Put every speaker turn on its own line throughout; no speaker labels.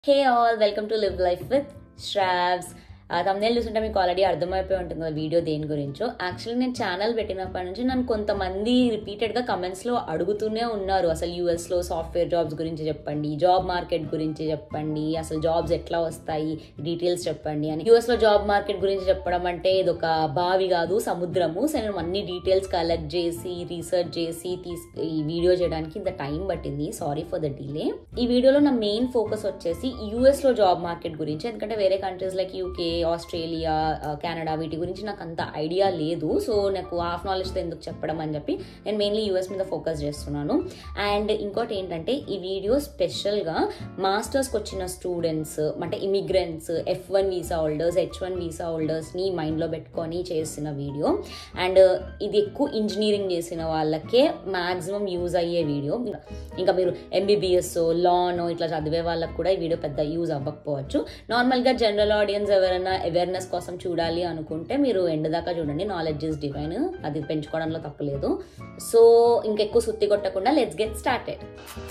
hey all welcome to live life with Shravs thumbnail చూస్తుంటే మీకు already అర్థమైపోయి ఉంటుంది కదా వీడియో దేని గురించో యాక్చువల్లీ నేను ఛానల్ పెట్టినప్పటి నుంచి నన్ను కొంతమంది రిపీటెడ్గా కమెంట్స్లో అడుగుతూనే ఉన్నారు అసలు యూఎస్లో సాఫ్ట్వేర్ జాబ్స్ గురించి చెప్పండి జాబ్ మార్కెట్ గురించి చెప్పండి అసలు జాబ్స్ ఎట్లా వస్తాయి డీటెయిల్స్ చెప్పండి అని యూఎస్లో జాబ్ మార్కెట్ గురించి చెప్పడం అంటే ఇది ఒక బావి కాదు సముద్రము సో నేను అన్ని డీటెయిల్స్ కలెక్ట్ చేసి రీసెర్చ్ చేసి తీస్ ఈ వీడియో చేయడానికి ఇంత టైం పట్టింది సారీ ఫర్ ద డిలే ఈ వీడియోలో నా మెయిన్ ఫోకస్ వచ్చేసి యూఎస్ లో జాబ్ మార్కెట్ గురించి ఎందుకంటే వేరే countries like UK Australia Canada వీటి గురించి నాకు అంత ఐడియా లేదు సో నాకు హాఫ్ నాలెడ్జ్తో ఎందుకు చెప్పడం అని చెప్పి నేను మెయిన్లీ యూఎస్ మీద ఫోకస్ చేస్తున్నాను అండ్ ఇంకోటి ఏంటంటే ఈ వీడియో స్పెషల్గా మాస్టర్స్కి వచ్చిన స్టూడెంట్స్ అంటే immigrants F one visa holders H one visa హోల్డర్స్ని మైండ్లో పెట్టుకొని చేసిన వీడియో అండ్ ఇది ఎక్కువ ఇంజనీరింగ్ చేసిన వాళ్ళకే మ్యాక్సిమం యూజ్ అయ్యే వీడియో ఇంకా మీరు ఎంబీబీఎస్ లానో ఇట్లా చదివే వాళ్ళకి కూడా ఈ వీడియో పెద్ద యూజ్ అవ్వకపోవచ్చు నార్మల్గా జనరల్ ఆడియన్స్ ఎవరైనా అవేర్నెస్ కోసం చూడాలి అనుకుంటే మీరు ఎండ్ దాకా చూడండి నాలెడ్జ్ ఇస్ డివైన్ అది పెంచుకోవడంలో తప్పలేదు సో ఇంకెక్కువ సుత్తి కొట్టకుండా లెట్స్ గెట్ స్టార్టెడ్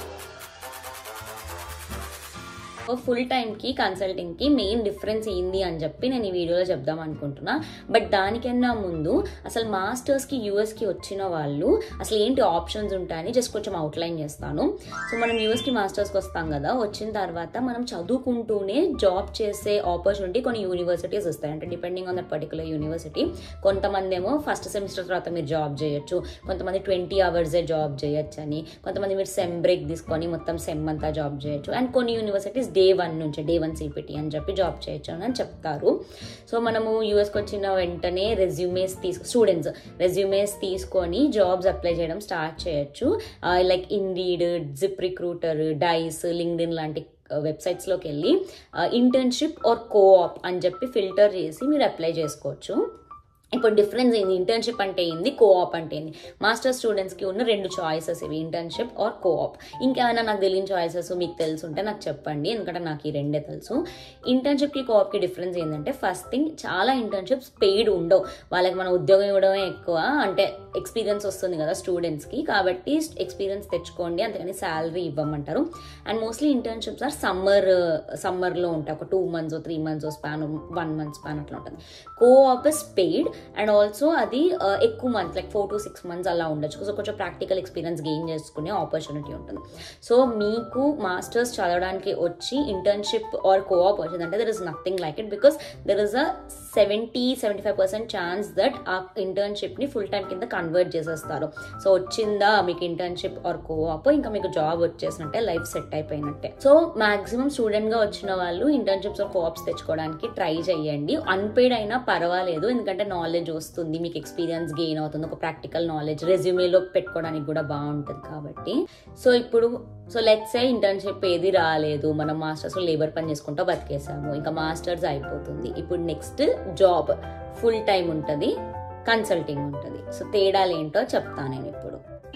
ఫుల్ టైంకి కన్సల్టింగ్కి మెయిన్ డిఫరెన్స్ ఏంది అని చెప్పి నేను ఈ వీడియోలో చెప్దాం అనుకుంటున్నా బట్ దానికన్నా ముందు అసలు మాస్టర్స్కి యూఎస్కి వచ్చిన వాళ్ళు అసలు ఏంటి ఆప్షన్స్ ఉంటాయని జస్ట్ కొంచెం అవుట్లైన్ చేస్తాను సో మనం యూఎస్కి మాస్టర్స్కి వస్తాం కదా వచ్చిన తర్వాత మనం చదువుకుంటూనే జాబ్ చేసే ఆపర్చునిటీ కొన్ని యూనివర్సిటీస్ వస్తాయి అంటే depending on that particular university కొంతమంది ఏమో ఫస్ట్ సెమిస్టర్ తర్వాత మీరు జాబ్ చేయొచ్చు కొంతమంది ట్వంటీ అవర్సే జాబ్ చేయొచ్చు అని కొంతమంది మీరు సెమ్ బ్రేక్ తీసుకొని మొత్తం సెమ్ అంతా జాబ్ చేయొచ్చు అండ్ కొన్ని యూనివర్సిటీస్ డే వన్ నుంచి డే వన్ సిపిటి అని చెప్పి జాబ్ చేయొచ్చు అని చెప్తారు సో మనము యూఎస్కి వచ్చిన వెంటనే రెజ్యూమేస్ తీసుకు స్టూడెంట్స్ రెజ్యూమేస్ తీసుకొని జాబ్స్ అప్లై చేయడం స్టార్ట్ చేయొచ్చు like Indeed ZipRecruiter Dice LinkedIn లాంటి వెబ్సైట్స్లోకి వెళ్ళి ఇంటర్న్షిప్ ఆర్ కోఆప్ అని చెప్పి ఫిల్టర్ చేసి మీరు అప్లై చేసుకోవచ్చు ఇప్పుడు డిఫరెన్స్ ఏంది ఇంటర్న్షిప్ అంటే ఏంది కోఆప్ అంటే ఏంది మాస్టర్ స్టూడెంట్స్కి ఉన్న రెండు చాయిసెస్ ఇవి ఇంటర్న్షిప్ ఆర్ కోఆప్ ఇంకేమైనా నాకు తెలియని చాయిసెస్ మీకు తెలుసు ఉంటే నాకు చెప్పండి ఎందుకంటే నాకు ఈ రెండే తెలుసు ఇంటర్న్షిప్కి కోఆప్కి డిఫరెన్స్ ఏంటంటే ఫస్ట్ థింగ్ చాలా ఇంటర్న్షిప్స్ పెయిడ్ ఉండవు వాళ్ళకి మన ఉద్యోగం ఇవ్వడమే ఎక్కువ అంటే ఎక్స్పీరియన్స్ వస్తుంది కదా స్టూడెంట్స్కి కాబట్టి ఎక్స్పీరియన్స్ తెచ్చుకోండి అంతేగాని శాలరీ ఇవ్వమంటారు and mostly internships are summer సమ్మర్లో ఉంటాయి ఒక two months three months span one month span అట్లా ఉంటుంది co-op is paid and also అది ఎక్కువ months like four to six months అలా ఉండొచ్చు సో కొంచెం ప్రాక్టికల్ ఎక్స్పీరియన్స్ గెయిన్ చేసుకునే ఆపర్చునిటీ ఉంటుంది సో మీకు మాస్టర్స్ చదవడానికి వచ్చి ఇంటర్న్షిప్ ఆర్ కోఆప్ వచ్చిందంటే there is nothing like it because there is a seventy seventy five percent chance that ఆ ఇంటర్న్షిప్ని ఫుల్ టైం కింద కన్వర్ట్ చేసేస్తారు సో వచ్చిందా మీకు ఇంటర్న్షిప్ ఆర్ కోఆప్ ఇంకా మీకు జాబ్ వచ్చేసినట్టే లైఫ్ సెట్ అయిపోయినట్టే సో మాక్సిమం స్టూడెంట్గా వచ్చిన వాళ్ళు ఇంటర్న్షిప్స్ ఆర్ కోఆప్స్ తెచ్చుకోవడానికి ట్రై చేయండి అన్పెయిడ్ అయినా పర్వాలేదు ఎందుకంటే నాలెడ్జ్ వస్తుంది మీకు ఎక్స్పీరియన్స్ గెయిన్ అవుతుంది ఒక ప్రాక్టికల్ నాలెడ్జ్ రెజ్యూమేలో పెట్టుకోవడానికి కూడా బాగుంటుంది కాబట్టి సో ఇప్పుడు సో లెట్స్ ఏ ఇంటర్న్షిప్ ఏది రాలేదు మనం మాస్టర్స్ లేబర్ పని చేసుకుంటూ బతికేసాము ఇంకా మాస్టర్స్ అయిపోతుంది ఇప్పుడు నెక్స్ట్ జాబ్ ఫుల్ టైం ఉంటుంది కన్సల్టింగ్ ఉంటుంది సో తేడాలు ఏంటో చెప్తాను నేను ఇప్పుడు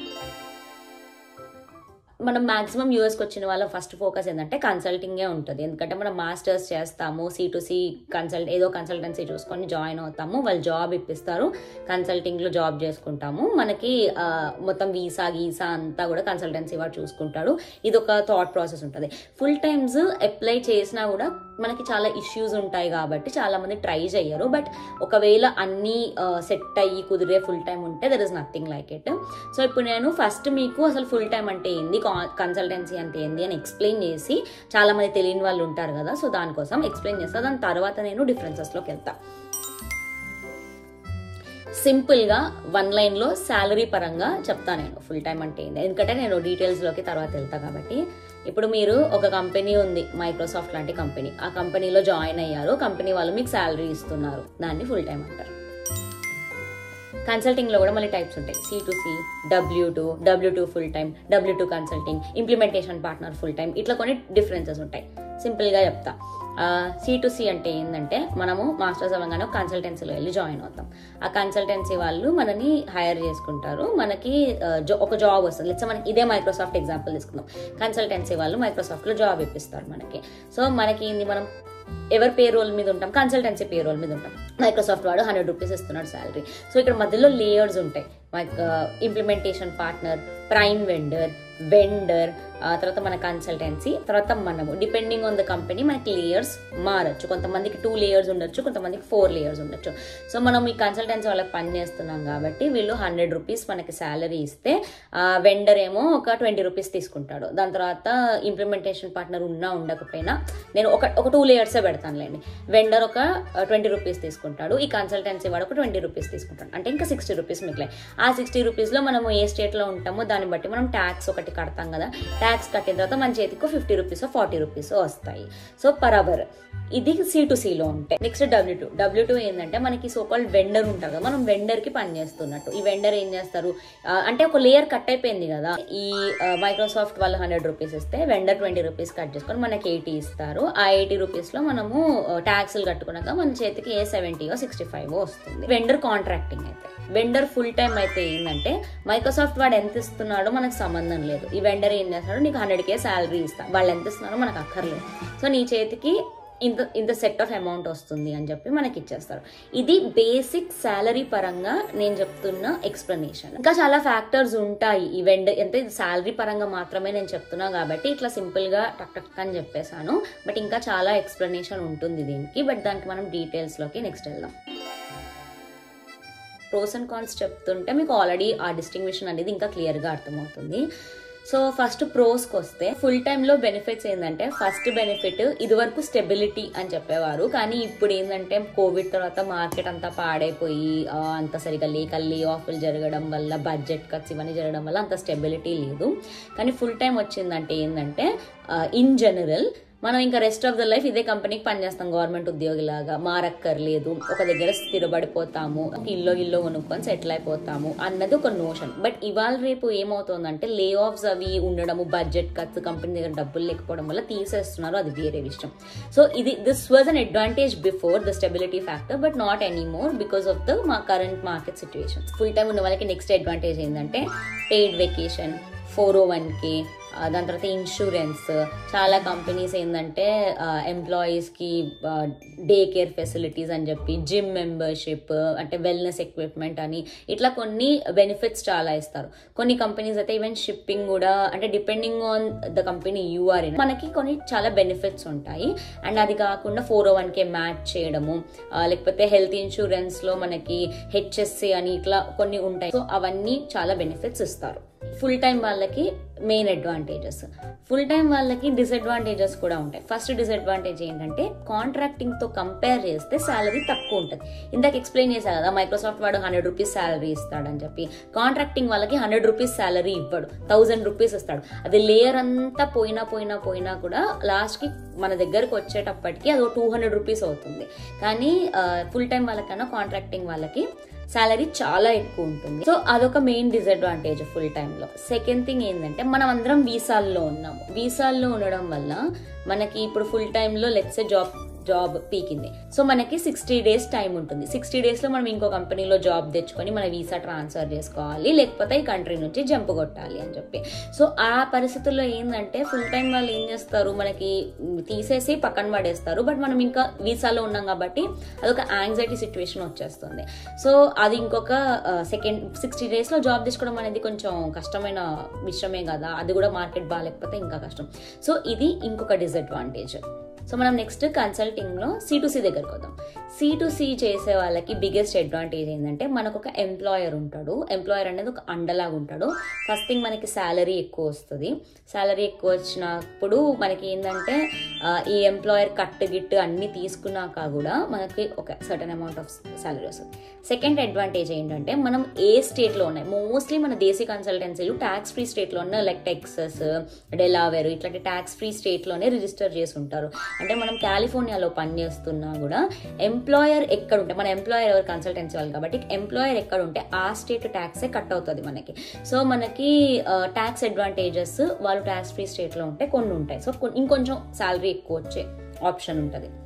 మనం మాక్సిమం యూఎస్కి వచ్చిన వాళ్ళ ఫస్ట్ ఫోకస్ ఏంటంటే కన్సల్టింగే ఉంటుంది ఎందుకంటే మనం మాస్టర్స్ చేస్తాము సి టు సి కన్సల్ట్ ఏదో కన్సల్టెన్సీ చూసుకొని జాయిన్ అవుతాము వాళ్ళు జాబ్ ఇప్పిస్తారు కన్సల్టింగ్లో జాబ్ చేసుకుంటాము మనకి మొత్తం వీసా గీసా అంతా కూడా కన్సల్టెన్సీ వాడు చూసుకుంటాడు ఇది ఒక థాట్ ప్రాసెస్ ఉంటుంది ఫుల్ టైమ్స్ అప్లై చేసినా కూడా మనకి చాలా ఇష్యూస్ ఉంటాయి కాబట్టి చాలా మంది ట్రై చేయరు బట్ ఒకవేళ అన్నీ సెట్ అయ్యి కుదిరే ఫుల్ టైం ఉంటే there is nothing like it so ఇప్పుడు నేను ఫస్ట్ మీకు అసలు ఫుల్ టైం అంటే ఏంది కన్సల్టెన్సీ అంటే ఏంది అని ఎక్స్ప్లెయిన్ చేసి చాలా మంది తెలియని వాళ్ళు ఉంటారు కదా సో దానికోసం ఎక్స్ప్లెయిన్ చేస్తా దాని తర్వాత నేను డిఫరెన్సెస్లోకి వెళ్తా సింపుల్గా వన్ లైన్లో శాలరీ పరంగా చెప్తా నేను ఫుల్ టైం అంటే ఏంది ఎందుకంటే నేను డీటెయిల్స్లోకి తర్వాత వెళ్తా కాబట్టి ఇప్పుడు మీరు ఒక కంపెనీ ఉంది మైక్రోసాఫ్ట్ లాంటి కంపెనీ ఆ కంపెనీలో జాయిన్ అయ్యారు కంపెనీ వాళ్ళు మీకు శాలరీ ఇస్తున్నారు దాన్ని ఫుల్ టైం అంటారు కన్సల్టింగ్లో కూడా మళ్ళీ టైప్స్ ఉంటాయి C to C W two W two full time W two consulting implementation partner full time ఇట్లా కొన్ని డిఫరెన్సెస్ ఉంటాయి సింపుల్గా చెప్తా సి టు సి అంటే ఏంటంటే మనము మాస్టర్స్ అవ్వగానే కన్సల్టెన్సీలో వెళ్ళి జాయిన్ అవుతాం ఆ కన్సల్టెన్సీ వాళ్ళు మనని హైర్ చేసుకుంటారు మనకి ఒక జాబ్ వస్తుంది లెట్స్ మనకి ఇదే మైక్రోసాఫ్ట్ ఎగ్జాంపుల్ తీసుకుందాం కన్సల్టెన్సీ వాళ్ళు మైక్రోసాఫ్ట్లో జాబ్ ఇప్పిస్తారు మనకి సో మనకి ఏంది మనం ఎవరి పే రోల్ మీద ఉంటాం కన్సల్టెన్సీ పే రోల్ మీద ఉంటాం మైక్రోసాఫ్ట్ వాడు హండ్రెడ్ రూపీస్ ఇస్తున్నాడు శాలరీ సో ఇక్కడ మధ్యలో లేయర్స్ ఉంటాయి implementation partner prime vendor vendor ఆ తర్వాత మన కన్సల్టెన్సీ తర్వాత మనము డిపెండింగ్ ఆన్ ద కంపెనీ మనకి లేయర్స్ మారచ్చు కొంతమందికి టూ లేయర్స్ ఉండొచ్చు కొంతమందికి ఫోర్ లేయర్స్ ఉండొచ్చు సో మనం ఈ కన్సల్టెన్సీ వాళ్ళకి పని చేస్తున్నాం కాబట్టి వీళ్ళు హండ్రెడ్ రూపీస్ మనకి శాలరీ ఇస్తే వెండర్ ఏమో ఒక ట్వంటీ రూపీస్ తీసుకుంటాడు దాని తర్వాత ఇంప్లిమెంటేషన్ పార్ట్నర్ ఉన్నా ఉండకపోయినా నేను ఒక ఒక టూ లేయర్సే పెడతానులేండి వెండర్ ఒక ట్వంటీ రూపీస్ తీసుకుంటాడు ఈ కన్సల్టెన్సీ వాడు ఒక ట్వంటీ రూపీస్ తీసుకుంటాడు అంటే ఇంకా సిక్స్టీ రూపీస్ మిగిలాయి ఆ సిక్స్టీ రూపీస్లో మనము ఏ స్టేట్లో ఉంటామో దాన్ని బట్టి మనం ట్యాక్స్ ఒకటి కడతాం కదా ట్యాక్స్ కట్టిన తర్వాత మన చేతికి ఫిఫ్టీ రూపీస్ ఫార్టీ రూపీస్ వస్తాయి సో పర్ అవర్ ఇది సి టు సిలో ఉంటాయి next W two W two ఏంటంటే మనకి సోకాల్ వెండర్ ఉంటారు కదా మనం వెండర్ కి పని చేస్తున్నట్టు ఈ వెండర్ ఏం చేస్తారు ఆ, అంటే ఒక లేయర్ కట్ అయిపోయింది కదా ఈ మైక్రోసాఫ్ట్ వాళ్ళు హండ్రెడ్ రూపీస్ ఇస్తే వెండర్ ట్వంటీ రూపీస్ కట్ చేసుకొని మనకి ఎయిటీ ఇస్తారు ఆ ఎయిటీ రూపీస్ లో మనము ట్యాక్స్లు కట్టుకున్నాక మన చేతికి ఏ సెవెంటీయో సిక్స్టీ ఫైవ్ వస్తుంది వెండర్ కాంట్రాక్టింగ్ అయితే వెండర్ ఫుల్ టైం అయితే ఏంటంటే మైక్రోసాఫ్ట్ వాడు ఎంత ఇస్తున్నాడో మనకు సంబంధం లేదు ఈ వెండర్ ఏం చేస్తాడో నీకు హండ్రెడ్ కే శాలరీ ఇస్తా వాళ్ళు ఎంత ఇస్తున్నారో మనకు అక్కర్లేదు సో నీ చేతికి ఇంత ఇంత సెట్ ఆఫ్ అమౌంట్ వస్తుంది అని చెప్పి మనకి ఇచ్చేస్తారు ఇది బేసిక్ శాలరీ పరంగా నేను చెప్తున్న ఎక్స్ప్లెనేషన్ ఇంకా చాలా ఫ్యాక్టర్స్ ఉంటాయి ఈ వెండ ఎంత శాలరీ పరంగా మాత్రమే నేను చెప్తున్నా కాబట్టి ఇట్లా సింపుల్ గా టక్ టక్ అని చెప్పేశాను బట్ ఇంకా చాలా ఎక్స్ప్లెనేషన్ ఉంటుంది దీనికి బట్ దానికి మనం డీటెయిల్స్ లోకి నెక్స్ట్ వెళ్దాం ప్రోస్ అండ్ కాన్స్ చెప్తుంటే మీకు ఆల్రెడీ ఆ డిస్టింగ్విషన్ అనేది ఇంకా క్లియర్గా అర్థమవుతుంది సో ఫస్ట్ ప్రోస్కి వస్తే ఫుల్ టైంలో బెనిఫిట్స్ ఏంటంటే ఫస్ట్ బెనిఫిట్ ఇదివరకు స్టెబిలిటీ అని చెప్పేవారు కానీ ఇప్పుడు ఏంటంటే కోవిడ్ తర్వాత మార్కెట్ అంతా పాడైపోయి ఆ, అంత సరిగా లేక లే ఆఫ్లు జరగడం వల్ల బడ్జెట్ కట్స్ ఇవన్నీ జరగడం వల్ల అంత స్టెబిలిటీ లేదు కానీ ఫుల్ టైం వచ్చిందంటే ఏంటంటే ఇన్ జనరల్ మనం ఇంకా రెస్ట్ ఆఫ్ ద లైఫ్ ఇదే కంపెనీకి పనిచేస్తాం గవర్నమెంట్ ఉద్యోగిలాగా మారక్కర్లేదు ఒక దగ్గర స్థిరపడిపోతాము ఇల్లు ఇల్లు కొనుక్కొని సెటిల్ అయిపోతాము అన్నది ఒక నోషన్ బట్ ఇవాళ రేపు ఏమవుతుందంటే లే ఆఫ్స్ అవి ఉండడము బడ్జెట్ కట్స్ కంపెనీ దగ్గర డబ్బులు లేకపోవడం వల్ల తీసేస్తున్నారు అది వేరే విషయం సో ఇది this was an advantage before the stability factor but not any more because of the మా current market situation full time ఉన్న వాళ్ళకి నెక్స్ట్ అడ్వాంటేజ్ ఏంటంటే పెయిడ్ వెకేషన్ ఫోర్ ఓ వన్కి దాని తర్వాత ఇన్సూరెన్స్ చాలా కంపెనీస్ ఏంటంటే ఎంప్లాయీస్కి డే కేర్ ఫెసిలిటీస్ అని చెప్పి జిమ్ మెంబర్షిప్ అంటే వెల్నెస్ ఎక్విప్మెంట్ అని ఇట్లా కొన్ని బెనిఫిట్స్ చాలా ఇస్తారు కొన్ని కంపెనీస్ అయితే ఈవెన్ షిప్పింగ్ కూడా అంటే డిపెండింగ్ ఆన్ ద కంపెనీ యూఆర్ మనకి కొన్ని చాలా బెనిఫిట్స్ ఉంటాయి అండ్ అది కాకుండా ఫోర్ ఓ వన్కే మ్యాచ్ చేయడము ఆ, లేకపోతే హెల్త్ ఇన్సూరెన్స్లో మనకి హెచ్ఎస్సి అని ఇట్లా కొన్ని ఉంటాయి సో అవన్నీ చాలా బెనిఫిట్స్ ఇస్తారు ఫుల్ టైం వాళ్ళకి మెయిన్ అడ్వాంటేజెస్ ఫుల్ టైం వాళ్ళకి డిసడ్వాంటేజెస్ కూడా ఉంటాయి ఫస్ట్ డిసడ్వాంటేజ్ ఏంటంటే కాంట్రాక్టింగ్ తో కంపేర్ చేస్తే శాలరీ తక్కువ ఉంటుంది ఇందాక ఎక్స్ప్లెయిన్ చేశాను కదా మైక్రోసాఫ్ట్ వాడు హండ్రెడ్ రూపీస్ శాలరీ ఇస్తాడని చెప్పి కాంట్రాక్టింగ్ వాళ్ళకి హండ్రెడ్ రూపీస్ శాలరీ ఇవ్వడు థౌజండ్ రూపీస్ ఇస్తాడు అది లేయర్ అంతా పోయినా పోయినా పోయినా కూడా లాస్ట్ కి మన దగ్గరకు వచ్చేటప్పటికి అది టూ హండ్రెడ్ రూపీస్ అవుతుంది కానీ ఫుల్ టైం వాళ్ళకన్నా కాంట్రాక్టింగ్ వాళ్ళకి శాలరీ చాలా ఎక్కువ ఉంటుంది సో అదొక మెయిన్ డిసడ్వాంటేజ్ ఫుల్ టైంలో సెకండ్ థింగ్ ఏంటంటే మనం అందరం వీసాల్లో ఉన్నాము వీసాల్లో ఉండడం వల్ల మనకి ఇప్పుడు ఫుల్ టైంలో లెట్స్ జాబ్ జాబ్ పీకింది సో మనకి సిక్స్టీ డేస్ టైం ఉంటుంది సిక్స్టీ డేస్లో మనం ఇంకో కంపెనీలో జాబ్ తెచ్చుకొని మన వీసా ట్రాన్స్ఫర్ చేసుకోవాలి లేకపోతే ఈ కంట్రీ నుంచి జంప్ కొట్టాలి అని చెప్పి సో ఆ పరిస్థితుల్లో ఏంటంటే ఫుల్ టైం వాళ్ళు ఏం చేస్తారు మనకి తీసేసి పక్కన పడేస్తారు బట్ మనం ఇంకా వీసాలో ఉన్నాం కాబట్టి అదొక యాంగ్జైటీ సిచ్యువేషన్ వచ్చేస్తుంది సో అది ఇంకొక సెకండ్ సిక్స్టీ డేస్లో జాబ్ తెచ్చుకోవడం అనేది కొంచెం కష్టమైన విషయమే కదా అది కూడా మార్కెట్ బాగాలేకపోతే ఇంకా కష్టం సో ఇది ఇంకొక డిసడ్వాంటేజ్ సో మనం నెక్స్ట్ కన్సల్టింగ్లో సి టు సి దగ్గరకు వద్దాం సి టు సి చేసే వాళ్ళకి బిగ్గెస్ట్ అడ్వాంటేజ్ ఏంటంటే మనకు ఒక ఎంప్లాయర్ ఉంటాడు ఎంప్లాయర్ అనేది ఒక అండలాగా ఉంటాడు ఫస్ట్ థింగ్ మనకి శాలరీ ఎక్కువ వస్తుంది శాలరీ ఎక్కువ వచ్చినప్పుడు మనకి ఏంటంటే ఆ, ఈ ఎంప్లాయర్ కట్ గిట్ అన్ని తీసుకున్నాక కూడా మనకి ఒక సర్టన్ అమౌంట్ ఆఫ్ శాలరీ వస్తుంది సెకండ్ అడ్వాంటేజ్ ఏంటంటే మనం ఏ స్టేట్లో ఉన్నాయి మోస్ట్లీ మన దేశీ కన్సల్టెన్సీలు ట్యాక్స్ ఫ్రీ స్టేట్లో ఉన్న లైక్ టెక్సస్ డెలావేర్ ఇట్లాంటి ట్యాక్స్ ఫ్రీ స్టేట్లోనే రిజిస్టర్ చేసి ఉంటారు అంటే మనం కాలిఫోర్నియాలో పనిచేస్తున్నా కూడా ఎంప్లాయర్ ఎక్కడ ఉంటే మన ఎంప్లాయర్ ఎవరు కన్సల్టెన్సీ వాళ్ళు కాబట్టి ఎంప్లాయర్ ఎక్కడ ఉంటే ఆ స్టేట్ ట్యాక్సే కట్ అవుతుంది మనకి సో మనకి ట్యాక్స్ అడ్వాంటేజెస్ వాళ్ళు ట్యాక్స్ ఫ్రీ స్టేట్లో ఉంటే కొన్ని ఉంటాయి సో కొన్- ఇంకొంచెం శాలరీ ఎక్కువ వచ్చే ఆప్షన్ ఉంటుంది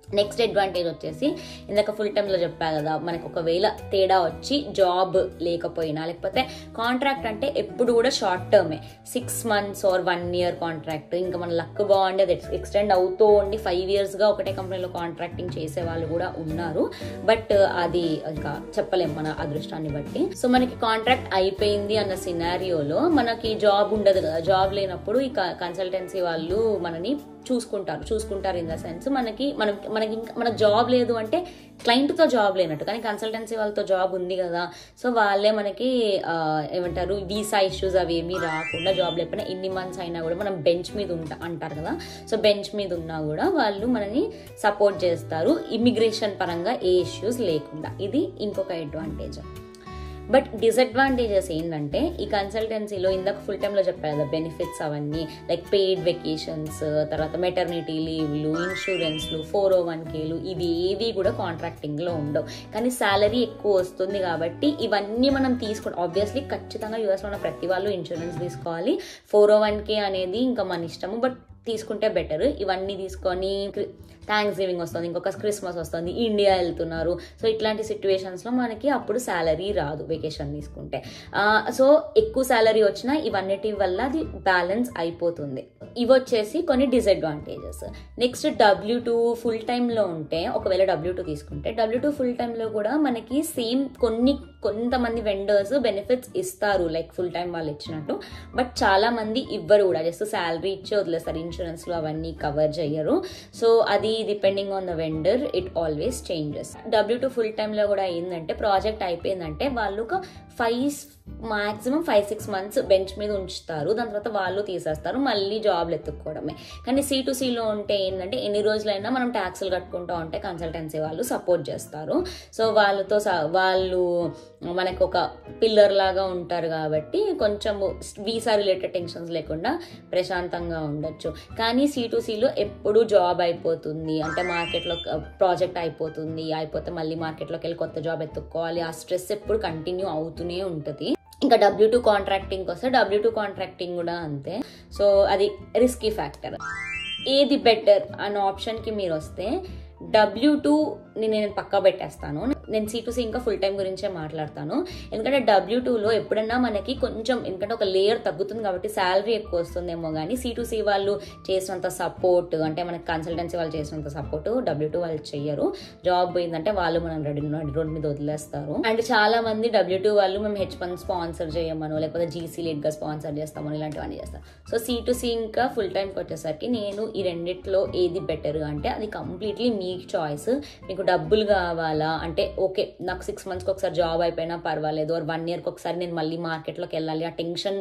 నెక్స్ట్ అడ్వాంటేజ్ వచ్చేసి ఇందాక ఫుల్ టైంలో చెప్పా కదా మనకు ఒకవేళ తేడా వచ్చి జాబ్ లేకపోయినా లేకపోతే కాంట్రాక్ట్ అంటే ఎప్పుడు కూడా షార్ట్ టర్మే six months or one year contract ఇంకా మన లక్ బాగుండి అది ఎక్స్టెండ్ అవుతూ ఉండి ఫైవ్ ఇయర్స్గా ఒకటే కంపెనీలో కాంట్రాక్టింగ్ చేసే వాళ్ళు కూడా ఉన్నారు బట్ అది ఇంకా చెప్పలేం మన అదృష్టాన్ని బట్టి సో మనకి కాంట్రాక్ట్ అయిపోయింది అన్న సినారియోలో మనకి జాబ్ ఉండదు కదా జాబ్ లేనప్పుడు ఈ కన్సల్టెన్సీ వాళ్ళు మనని చూసుకుంటారు చూసుకుంటారు ఇన్ ద సెన్స్ మనకి మనం మనకి ఇంకా మనకు జాబ్ లేదు అంటే క్లయింట్తో జాబ్ లేనట్టు కానీ కన్సల్టెన్సీ వాళ్ళతో జాబ్ ఉంది కదా సో వాళ్ళే మనకి ఆ, ఏమంటారు వీసా ఇష్యూస్ అవి ఏమీ రాకుండా జాబ్ లేకపోయినా ఇన్ని మంత్స్ అయినా కూడా మనం బెంచ్ మీద ఉంటా అంటారు కదా సో బెంచ్ మీద ఉన్నా కూడా వాళ్ళు మనని సపోర్ట్ చేస్తారు ఇమిగ్రేషన్ పరంగా ఏ ఇష్యూస్ లేకుండా ఇది ఇంకొక అడ్వాంటేజ్ బట్ డిసడ్వాంటేజెస్ ఏంటంటే ఈ కన్సల్టెన్సీలో ఇందాక ఫుల్ టైంలో చెప్పారు కదా బెనిఫిట్స్ అవన్నీ లైక్ పెయిడ్ వెకేషన్స్ తర్వాత మెటర్నిటీ లీవ్లు ఇన్సూరెన్స్లు ఫోర్ ఓ వన్ కేలు ఇవి ఏవి కూడా కాంట్రాక్టింగ్లో ఉండవు కానీ శాలరీ ఎక్కువ వస్తుంది కాబట్టి ఇవన్నీ మనం తీసుకుంటాం ఆబ్వియస్లీ ఖచ్చితంగా యూఎస్లో ఉన్న ప్రతి వాళ్ళు ఇన్సూరెన్స్ తీసుకోవాలి ఫోర్ ఓ వన్ కే అనేది ఇంకా మన ఇష్టము బట్ తీసుకుంటే బెటర్ ఇవన్నీ తీసుకొని థ్యాంక్స్ గివింగ్ వస్తుంది ఇంకొక క్రిస్మస్ వస్తుంది ఇండియా వెళ్తున్నారు సో ఇట్లాంటి సిచ్యువేషన్స్లో మనకి అప్పుడు శాలరీ రాదు వెకేషన్ తీసుకుంటే సో ఎక్కువ శాలరీ వచ్చినా ఇవన్నిటి వల్ల అది బ్యాలెన్స్ అయిపోతుంది ఇవి వచ్చేసి కొన్ని disadvantages next W two full టైంలో ఉంటే ఒకవేళ డబ్ల్యూ టూ తీసుకుంటే డబ్ల్యూ టూ ఫుల్ టైంలో కూడా మనకి సేమ్ కొన్ని కొంతమంది వెండర్స్ బెనిఫిట్స్ ఇస్తారు లైక్ ఫుల్ టైం వాళ్ళు ఇచ్చినట్టు బట్ చాలా మంది ఇవ్వరు కూడా జస్ట్ శాలరీ ఇచ్చి వదిలేస్తారు ఇన్సూరెన్స్లు అవన్నీ కవర్ చేయరు సో అది depending on the vendor it always changes W two full టైంలో కూడా ఏంటంటే ప్రాజెక్ట్ అయిపోయిందంటే వాళ్ళు ఒక five maximum five six months bench మీద ఉంచుతారు దాని తర్వాత వాళ్ళు తీసేస్తారు మళ్ళీ జాబ్లు ఎత్తుక్కోవడమే కానీ సి టు సిలో ఉంటే ఏంటంటే ఎన్ని రోజులైనా మనం ట్యాక్సులు కట్టుకుంటూ ఉంటే కన్సల్టెన్సీ వాళ్ళు సపోర్ట్ చేస్తారు సో వాళ్ళతో స- వాళ్ళు మనకు ఒక పిల్లర్ లాగా ఉంటారు కాబట్టి కొంచెం వీసా రిలేటెడ్ టెన్షన్స్ లేకుండా ప్రశాంతంగా ఉండొచ్చు కానీ సి టు సిలో ఎప్పుడు జాబ్ అయిపోతుంది అంటే మార్కెట్లో ప్రాజెక్ట్ అయిపోతుంది అయిపోతే మళ్ళీ మార్కెట్లోకి వెళ్ళి కొత్త జాబ్ ఎత్తుక్కోవాలి ఆ స్ట్రెస్ ఎప్పుడు కంటిన్యూ అవుతూనే ఉంటుంది ఇంకా డబ్ల్యూ టూ కాంట్రాక్టింగ్ వస్తే డబ్ల్యూ టూ కాంట్రాక్టింగ్ కూడా అంతే సో అది రిస్కీ ఫ్యాక్టర్ ఏది బెటర్ అన్న ఆప్షన్కి మీరు వస్తే డబ్ల్యూ టూ నేను పక్కా పెట్టేస్తాను నేను సి టు సి ఇంకా ఫుల్ టైం గురించే మాట్లాడతాను ఎందుకంటే డబ్ల్యూ టూలో ఎప్పుడన్నా మనకి కొంచెం ఎందుకంటే ఒక లేయర్ తగ్గుతుంది కాబట్టి శాలరీ ఎక్కువ వస్తుందేమో కానీ సి టు సి వాళ్ళు చేసినంత సపోర్ట్ అంటే మనకి కన్సల్టెన్సీ వాళ్ళు చేసినంత సపోర్ట్ డబ్ల్యూ టూ వాళ్ళు చెయ్యరు జాబ్ పోయిందంటే వాళ్ళు మనం రెడీ రోడ్ మీద వదిలేస్తారు అండ్ చాలా మంది డబ్ల్యూ టూ వాళ్ళు మేము హెచ్ వన్ స్పాన్సర్ చేయమను లేకపోతే జీసీ లీడ్ గా స్పాన్సర్ చేస్తామని ఇలాంటివన్నీ చేస్తాం సో సి టు సి ఇంకా ఫుల్ టైంకి వచ్చేసరికి నేను ఈ రెండిట్లో ఏది బెటర్ అంటే అది కంప్లీట్లీ మీ చాయిస్ మీకు డబ్బులు కావాలా అంటే ఓకే నాకు సిక్స్ మంత్స్కి ఒకసారి జాబ్ అయిపోయినా పర్వాలేదు ఆర్ వన్ ఇయర్కి ఒకసారి నేను మళ్ళీ మార్కెట్లోకి వెళ్ళాలి ఆ టెన్షన్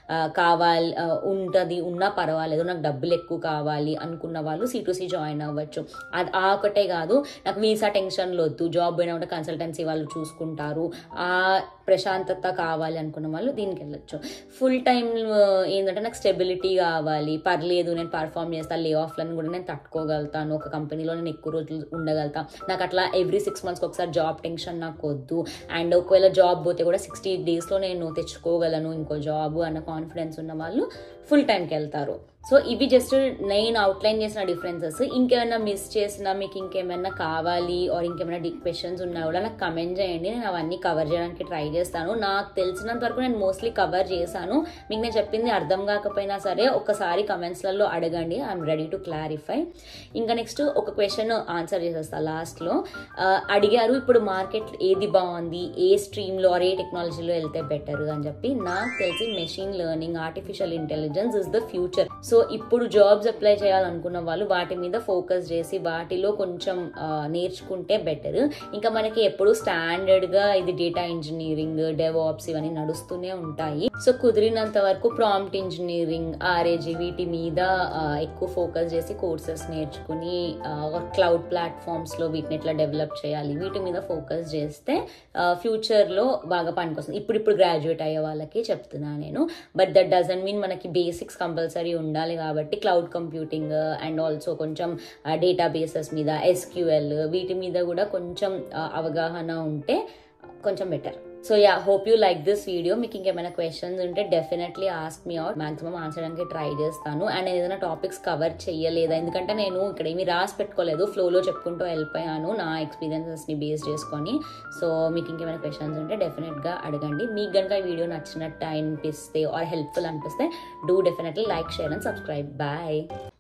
కావాలి ఉంటుంది ఉన్నా పర్వాలేదు నాకు డబ్బులు ఎక్కువ కావాలి అనుకున్న వాళ్ళు సి టు సి జాయిన్ అవ్వచ్చు అది ఆ ఒకటే కాదు నాకు వీసా టెన్షన్లు వద్దు జాబ్ పోయినా ఉంటే కన్సల్టెన్సీ వాళ్ళు చూసుకుంటారు ఆ ప్రశాంతత కావాలి అనుకున్న వాళ్ళు దీనికి వెళ్ళొచ్చు ఫుల్ టైం ఏంటంటే నాకు స్టెబిలిటీ కావాలి పర్లేదు నేను పర్ఫామ్ చేస్తాను లే ఆఫ్లను కూడా నేను తట్టుకోగలుగుతాను ఒక కంపెనీలో నేను ఎక్కువ రోజులు ఉండగలుగుతా నాకు అట్లా ఎవ్రీ సిక్స్ మంత్స్కి ఒకసారి జాబ్ టెన్షన్ నాకు వద్దు అండ్ ఒకవేళ జాబ్ పోతే కూడా సిక్స్టీ డేస్లో నేను తెచ్చుకోగలను ఇంకో జాబ్ అన్న కాన్ఫిడెన్స్ ఉన్న వాళ్ళు ఫుల్ టైంకి వెళ్తారు సో ఇవి జస్ట్ నేను అవుట్లైన్ చేసిన డిఫరెన్సెస్ ఇంకేమైనా మిస్ చేసినా మీకు ఇంకేమైనా కావాలి ఆర్ ఇంకేమైనా క్వశ్చన్స్ ఉన్నా కూడా నాకు కమెంట్ చేయండి నేను అవన్నీ కవర్ చేయడానికి ట్రై చేస్తాను నాకు తెలిసినంత వరకు నేను మోస్ట్లీ కవర్ చేశాను మీకు నేను చెప్పింది అర్థం కాకపోయినా సరే ఒకసారి కమెంట్స్లలో అడగండి ఐఎమ్ రెడీ టు క్లారిఫై ఇంకా నెక్స్ట్ ఒక క్వశ్చన్ ఆన్సర్ చేసేస్తా లాస్ట్లో అడిగారు ఇప్పుడు మార్కెట్ ఏది బాగుంది ఏ స్ట్రీమ్లో ఆర్ ఏ టెక్నాలజీలో వెళ్తే బెటర్ అని చెప్పి నాకు తెలిసి machine learning artificial intelligence is the future so ఇప్పుడు జాబ్స్ అప్లై చేయాలనుకున్న వాళ్ళు వాటి మీద ఫోకస్ చేసి వాటిలో కొంచెం ఆ, నేర్చుకుంటే బెటర్ ఇంకా మనకి ఎప్పుడు స్టాండర్డ్ గా ఇది డేటా ఇంజనీరింగ్ డెవాప్స్ ఇవన్నీ నడుస్తూనే ఉంటాయి సో కుదిరినంత వరకు ప్రాంప్ట్ ఇంజనీరింగ్ ఆర్ఏజీ వీటి మీద ఆ, ఎక్కువ ఫోకస్ చేసి కోర్సెస్ నేర్చుకుని క్లౌడ్ ప్లాట్ఫామ్స్ లో వీటిని ఎట్లా డెవలప్ చేయాలి వీటి మీద ఫోకస్ చేస్తే ఫ్యూచర్ లో బాగా పనికొస్తుంది ఇప్పుడు ఇప్పుడు గ్రాడ్యుయేట్ అయ్యే వాళ్ళకి చెప్తున్నా నేను బట్ దట్ డజన్ మీన్ మనకి బేసిక్స్ కంపల్సరీ ఉండాలి కాబట్టి క్లౌడ్ కంప్యూటింగ్ అండ్ ఆల్సో కొంచెం డేటా బేసెస్ మీద ఎస్క్యూఎల్ వీటి మీద కూడా కొంచెం ఆ, అవగాహన ఉంటే కొంచెం better so yeah hope you like this video మీకు ఇంకేమైనా క్వశ్చన్స్ ఉంటే definitely ask me out maximum answer చేయడానికి ట్రై చేస్తాను అండ్ నేను ఏదైనా టాపిక్స్ కవర్ చేయలేదా ఎందుకంటే నేను ఇక్కడ ఏమీ రాసి పెట్టుకోలేదు ఫ్లోలో చెప్పుకుంటూ వెళ్ళిపోయాను నా ఎక్స్పీరియన్సెస్ని బేస్ చేసుకొని సో మీకు ఇంకేమైనా క్వశ్చన్స్ ఉంటే డెఫినెట్గా అడగండి మీకు కనుక ఈ వీడియో నచ్చినట్టు అనిపిస్తే ఆర్ హెల్ప్ఫుల్ అనిపిస్తే do definitely like share and subscribe bye